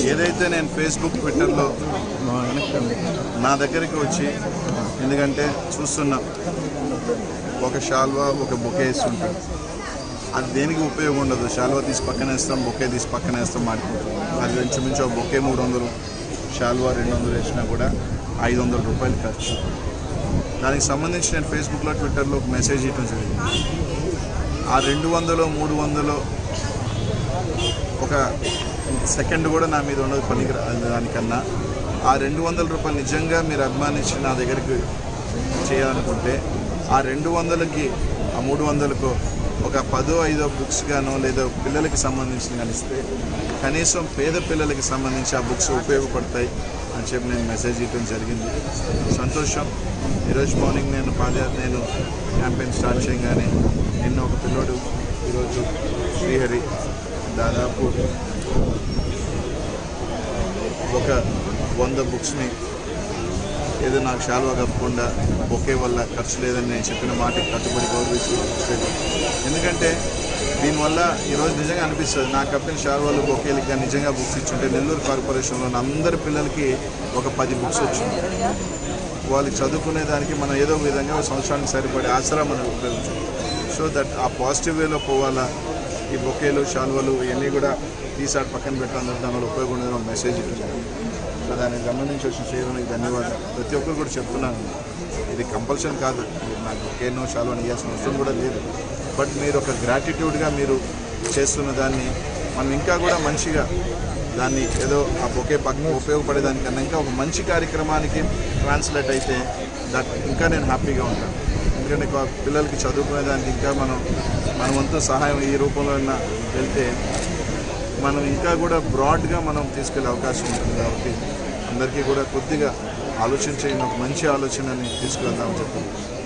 ఏదైతే నేను ఫేస్బుక్ ట్విట్టర్లో నా దగ్గరికి వచ్చి ఎందుకంటే చూస్తున్నా ఒక షాల్వా ఒక బొకే ఇస్తుంటారు అది దేనికి ఉపయోగం ఉండదు షాల్వా తీసి పక్కన వేస్తాం బొకే తీసి పక్కన వేస్తాం మాడిపోతుంది అది ఇంచుమించు ఒక బొకే మూడు వందలు షాల్వా రెండు వందలు వేసినా కూడా ఐదు వందల రూపాయలు ఖర్చు దానికి సంబంధించి నేను ఫేస్బుక్లో ట్విట్టర్లో ఒక మెసేజ్ ఇవ్వడం జరిగింది ఆ రెండు వందలు మూడు వందలు ఒక సెకండ్ కూడా నా మీద ఉండదు పనికి రా- దానికన్నా ఆ రెండు వందల రూపాయలు నిజంగా మీరు అభిమానించి నా దగ్గరికి చేయాలనుకుంటే ఆ రెండు వందలకి ఆ మూడు వందలకు ఒక పదో ఐదో బుక్స్ గానో లేదా పిల్లలకి సంబంధించిన కానీ ఇస్తే కనీసం పేద పిల్లలకి సంబంధించి ఆ బుక్స్ ఉపయోగపడతాయి అని చెప్పి నేను మెసేజ్ ఇవ్వడం జరిగింది సంతోషం ఈరోజు మార్నింగ్ నేను పాదయాత్ర నేను క్యాంపెయిన్ స్టార్ట్ చేయగానే నిన్న ఒక పిల్లోడు ఈరోజు శ్రీహరి దాదాపు ఒక వంద బుక్స్ని ఏదో నాకు శాలువా కప్పకుండా ఒకే వల్ల ఖర్చు లేదని నేను చెప్పిన మాటకి కట్టుబడి గౌరవిస్తూ ఇచ్చాడు. ఎందుకంటే దీనివల్ల ఈరోజు నిజంగా అనిపిస్తుంది నాకు కప్పిన శాలువాలు బొకేలకి కానీ నిజంగా బుక్స్ ఇచ్చుంటే నెల్లూరు కార్పొరేషన్లో అందరి పిల్లలకి ఒక పది బుక్స్ వచ్చింది వాళ్ళకి చదువుకునే దానికి మనం ఏదో ఒక విధంగా ఒక సంవత్సరానికి సరిపడే ఆసరా మనం ఉపయోగించాలి సో దట్ ఆ పాజిటివ్ వేలో పోవాలా ఈ బొకేలు శాలువలు ఇవన్నీ కూడా తీసాడు పక్కన పెట్టడం దానివల్ల ఉపయోగం ఉండేది ఒక మెసేజ్ ఇట్టుంది సో దానికి సంబంధించి వచ్చిన చేయడానికి ధన్యవాదాలు ప్రతి ఒక్కరు కూడా చెప్తున్నాను ఇది కంపల్షన్ కాదు మీరు నాకు బొకేనో శాలువని ఇవ్వాల్సిన అవసరం కూడా లేదు బట్ మీరు ఒక గ్రాటిట్యూడ్గా మీరు చేస్తున్న దాన్ని మనం ఇంకా కూడా మంచిగా దాన్ని ఏదో ఆ బొకే పక్కన ఉపయోగపడేదానికన్నా ఇంకా ఒక మంచి కార్యక్రమానికి ట్రాన్స్లేట్ అయితే దట్ ఇంకా నేను హ్యాపీగా ఉంటాను ఎందుకంటే కొ- పిల్లలకి చదువుకునే దానికి ఇంకా మనం మన వంతు సహాయం ఈ రూపంలో అయినా వెళ్తే మనం ఇంకా కూడా బ్రాడ్గా మనం తీసుకెళ్ళే అవకాశం ఉంటుంది కాబట్టి అందరికీ కూడా కొద్దిగా ఆలోచన చేయండి ఒక మంచి ఆలోచనని తీసుకువెళ్దామని చెప్పి